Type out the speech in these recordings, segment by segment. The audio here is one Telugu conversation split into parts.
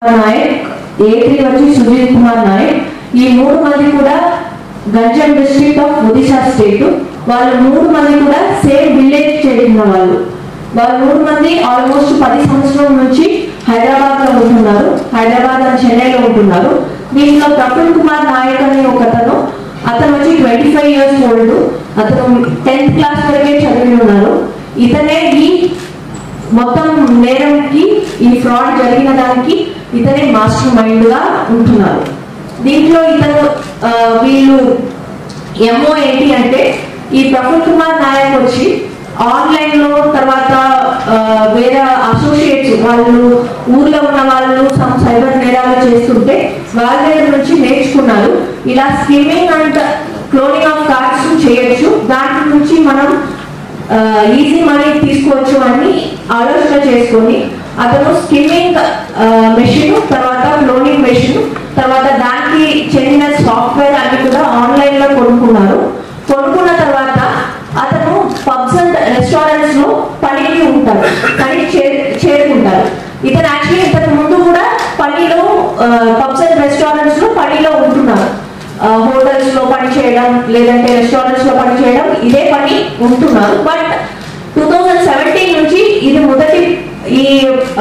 నాయక్ ఏ త్రీ వచ్చి సుజీత్ కుమార్ నాయక్ ఈ మూడు మంది కూడా Ganjam district of Odisha state వాళ్ళు మూడు మంది కూడా సేమ్ విలేజ్ చెందిన వాళ్ళు వాళ్ళు మూడు మంది ఆల్మోస్ట్ పది సంవత్సరం నుంచి హైదరాబాద్ లో ఉంటున్నారు హైదరాబాద్ అండ్ చెన్నైలో ఉంటున్నారు దీంట్లో ప్రఫుల్ కుమార్ నాయక్ అనే ఒక అతను అతను వచ్చి ట్వంటీ ఫైవ్ ఇయర్స్ ఓల్డ్ అతను టెన్త్ క్లాస్ వరకే చదివి ఉన్నారు ఇతనే ఈ మొత్తం నేరంకి ఈ ఫ్రాడ్ జరిగిన దానికి ఇతనే మాస్టర్ మైండ్ గా ఉంటున్నారు దీంట్లో ఇతను ఆ, వీళ్ళు ఎంఓ ఏంటి అంటే ఈ ప్రఫుల్ కుమార్ నాయక్ వచ్చి ఆన్లైన్ లో తర్వాత ఆ, వేరే అసోసియేట్స్ వాళ్ళు ఊర్లో ఉన్న వాళ్ళు సమ్ సైబర్ నేరాలు చేస్తుంటే వాళ్ళ దగ్గర నుంచి నేర్చుకున్నారు ఇలా skimming and cloning of cards చేయొచ్చు దాంట్లో నుంచి మనం ఈజీ మనీ తీసుకోవచ్చు అని ఆలోచన చేసుకొని అతను స్కిమ్మింగ్ మెషిన్ తర్వాత క్లోనింగ్ మెషిన్ తర్వాత దానికి చెందిన సాఫ్ట్వేర్ అన్ని కూడా ఆన్లైన్ లో కొనుక్కున్నారు కొనుక్కున్న తర్వాత అతను పబ్స్ అండ్ రెస్టారెంట్స్ లో పనికి ఉంటారు పని చే- చేరుకుంటారు ఇతను యాక్చువల్లీ ఇంతకు ముందు కూడా పనిలో పబ్స్ అండ్ రెస్టారెంట్స్ లో పనిలో ఉంటున్నారు హోటల్స్ లో పని చేయడం లేదంటే రెస్టారెంట్స్ లో పని చేయడం ఇదే పని ఉంటున్నారు బట్ టూ థౌజండ్ సెవెంటీన్ నుంచి ఇది మొదటి ఈ ఆ,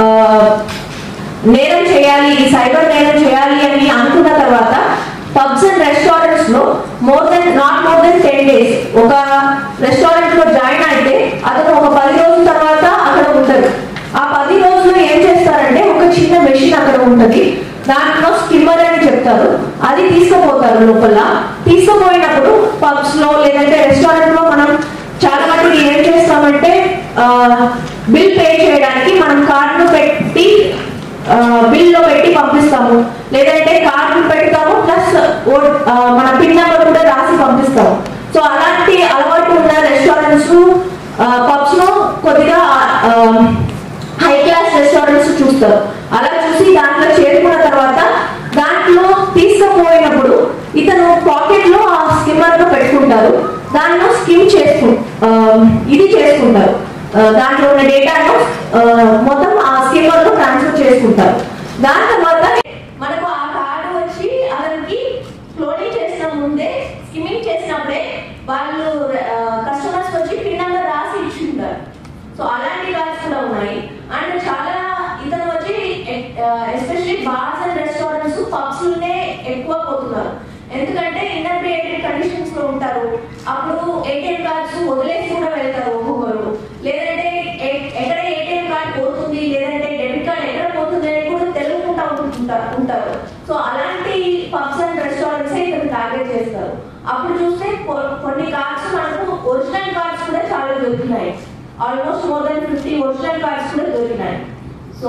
నేరం చేయాలి ఈ సైబర్ నేరం చేయాలి అని అనుకున్న తర్వాత పబ్స్ అండ్ రెస్టారెంట్స్ లో more than not more than ten days ఒక రెస్టారెంట్ లో జాయిన్ అయితే అతను ఒక పది రోజుల తర్వాత అక్కడ ఉంటాడు ఆ పది రోజులు ఏం చేస్తారంటే ఒక చిన్న మెషిన్ అక్కడ ఉంటది దాంట్లో స్కిమ్మర్ అని చెప్తారు అది తీసుకుపోతారు లోపల తీసుకుపోయినప్పుడు పబ్స్ లో లేదంటే రెస్టారెంట్ లో మనం చాలా మటుకు ఏం చేస్తామంటే బిల్ పే చేయడానికి మనం కార్డును పెట్టి బిల్ లో పెట్టి పంపిస్తాము లేదంటే కార్డు పెడతాము ప్లస్ మన పిన్ నెంబర్ కూడా రాసి పంపిస్తాము సో అలాంటి అలవాటు ఉన్న రెస్టారెంట్స్ పబ్స్ లో కొద్దిగా హై క్లాస్ రెస్టారెంట్స్ చూస్తారు అలా చూసి దాంట్లో చేరుకున్న తర్వాత దాంట్లో తీసుకుపోయినప్పుడు ఇతను పాకెట్ లో ఆ స్కిమ్మర్ ను పెట్టుకుంటారు దాంట్లో స్కిమ్ చేసుకు ఆ, ఇది చేసుకుంటారు ఆ, దాంట్లో ఉన్న డేటాను ఆ, మొత్తం ఆ స్కిమ్మర్ లో ట్రాన్స్ఫర్ చేసుకుంటారు దాని తర్వాత మనకు ఆ కార్డు వచ్చి అతనికి క్లోనింగ్ చేసిన ముందే స్కిమ్మింగ్ చేసినప్పుడే వాళ్ళు కస్టమర్స్ వచ్చి పిన్ నెంబర్ రాసి ఇచ్చి ఉంటారు సో అలాంటి కార్డ్స్ కూడా ఉన్నాయి అండ్ చాలా ఇతను వచ్చి especially bars and restaurants pubs లోనే ఎక్కువ పోతున్నారు ఎందుకంటే ఇన్అప్రియేటెడ్ కండిషన్స్ లో ఉంటారు అప్పుడు ఏటీఎం కార్డ్స్ వదిలేసి కూడా వెళ్తారు ఒక్కొక్కరు లేదంటే ఎ- ఎక్కడ ఏటీఎం కార్డ్ పోతుంది లేదంటే డెబిట్ కార్డ్ ఎక్కడ పోతుంది అని కూడా తెలుసుకుంటా ఉంటుంటారు ఉంటారు సో అలాంటి పబ్స్ అండ్ రెస్టారెంట్స్ ఇక్కడ టార్గెట్ చేస్తారు అప్పుడు చూస్తే కొ- కొన్ని కార్డ్స్ మనకు ఒరిజినల్ కార్డ్స్ కూడా చాలా దొరుకుతున్నాయి almost more than fifty original cards కూడా దొరికినాయి సో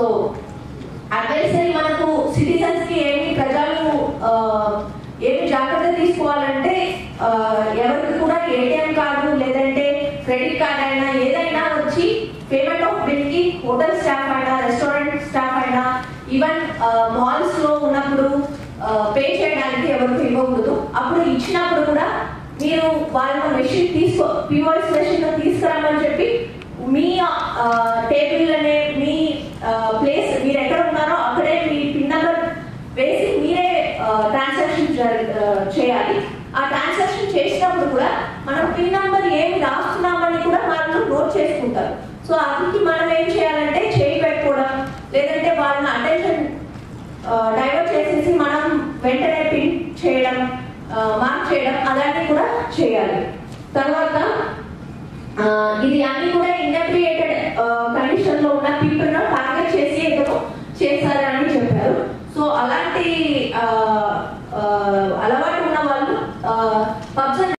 అడ్వైజరీ మనకు సిటిజన్స్ కి ఏమి ప్రజలు ఆ, ఏమి జాగ్రత్త తీసుకోవాలంటే ఆ, ఎవరికి కూడా ఏటీఎం కార్డు లేదంటే క్రెడిట్ కార్డ్ అయినా ఏదైనా వచ్చి పేమెంట్ ఆఫ్ బిల్ కి హోటల్ స్టాఫ్ అయినా రెస్టారెంట్ స్టాఫ్ అయినా ఈవెన్ మాల్స్ లో ఉన్నప్పుడు పే చేయడానికి ఎవరికి ఇవ్వకూడదు అప్పుడు ఇచ్చినప్పుడు కూడా మీరు వాళ్ళ మెషిన్ తీసుకో పిఓఎస్ మెషిన్ తీసుకురమ్మని చెప్పి మీ టేబుల్ అనే మీ ప్లేస్ మీరు ఎక్కడ ఉన్నారో అక్కడే మీ పిన్ నెంబర్ వేసి మీరే ట్రాన్సాక్షన్ చేయాలి ఆ ట్రాన్సాక్షన్ చేసినప్పుడు కూడా మనం పిన్ నెంబర్ ఏమి రాస్తున్నామని కూడా వాళ్ళు నోట్ చేసుకుంటారు సో అందుకే మనం ఏం చేయాలంటే చేయి పెట్టుకోవడం లేదంటే వాళ్ళని అటెన్షన్ డైవర్ట్ చేసేసి మనం వెంటనే పిన్ చేయడం మార్క్ చేయడం అలాంటివి కూడా చేయాలి తర్వాత ఆ, ఇది అన్ని కూడా ఇంటర్ప్రియేటెడ్ కండిషన్ లో ఉన్న పీపుల్ ను టార్గెట్ చేసి ఏదో చేశారని చెప్పారు సో అలాంటి ఆ, ఆ, అలవాటు ఉన్న వాళ్ళు పబ్స్